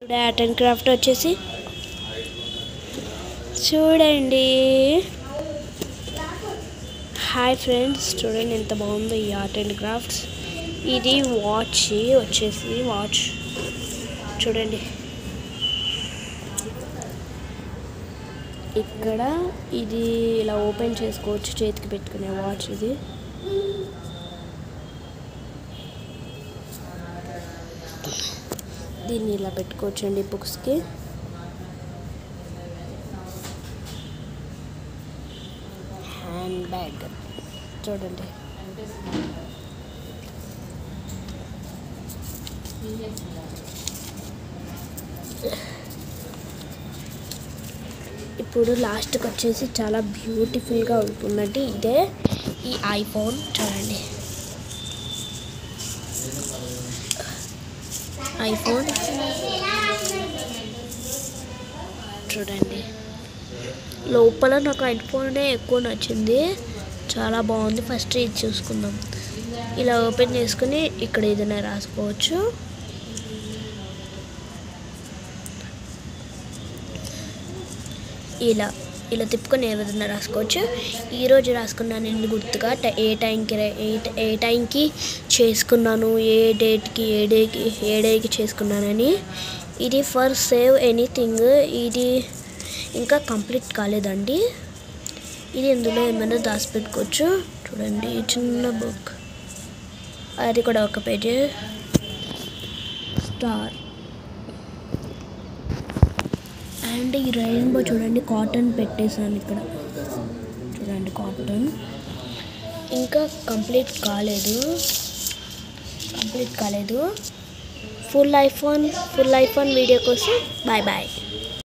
ఇప్పుడు art and craft వచ్చేసి చూడండి హాయ్ ఫ్రెండ్స్ చూడండి ఎంత బాగుందో ఈ ఆర్ట్ అండ్ క్రాఫ్ట్స్ ఇది వాచ్ వచ్చేసి వాచ్ చూడండి ఇక్కడ ఇది ఇలా ఓపెన్ చేసుకోవచ్చు చేతికి పెట్టుకునే వాచ్ ఇది దీన్ని ఇలా పెట్టుకోవచ్చండి బుక్స్కి హ్యాండ్ బ్యాగ్ చూడండి ఇప్పుడు లాస్ట్కి వచ్చేసి చాలా బ్యూటిఫుల్గా ఉంటుందండి ఇదే ఈ ఐఫోన్ చూడండి ఐఫోన్ చూడండి లోపల నాకు ఐఫోనే ఎక్కువ నచ్చింది చాలా బాగుంది ఫస్ట్ ఇది చూసుకుందాం ఇలా ఓపెన్ చేసుకుని ఇక్కడ ఏదైనా రాసుకోవచ్చు ఇలా ఇలా తిప్పుకొని ఏదైనా రాసుకోవచ్చు ఈరోజు రాసుకున్నాను నేను గుర్తుగా ట- ఏ టైంకి రే- ఏ ట- ఏ టైంకి చేసుకున్నాను ఏ డేట్కి ఏ డేకి ఏ డేకి చేసుకున్నానని ఇది ఫర్ సేవ్ ఎనీథింగ్ ఇది ఇంకా కంప్లీట్ కాలేదండి ఇది ఇందులో ఏమైనా దాచిపెట్టుకోవచ్చు చూడండి ఈ చిన్న బుక్ అది కూడా ఒక పేజీ స్టార్ అండ్ ఈ రెయిన్బో చూడండి కాటన్ పెట్టేసాను ఇక్కడ చూడండి కాటన్ ఇంకా కంప్లీట్ కాలేదు కంప్లీట్ కాలేదు full iPhone full iPhone video కోసం బాయ్ బాయ్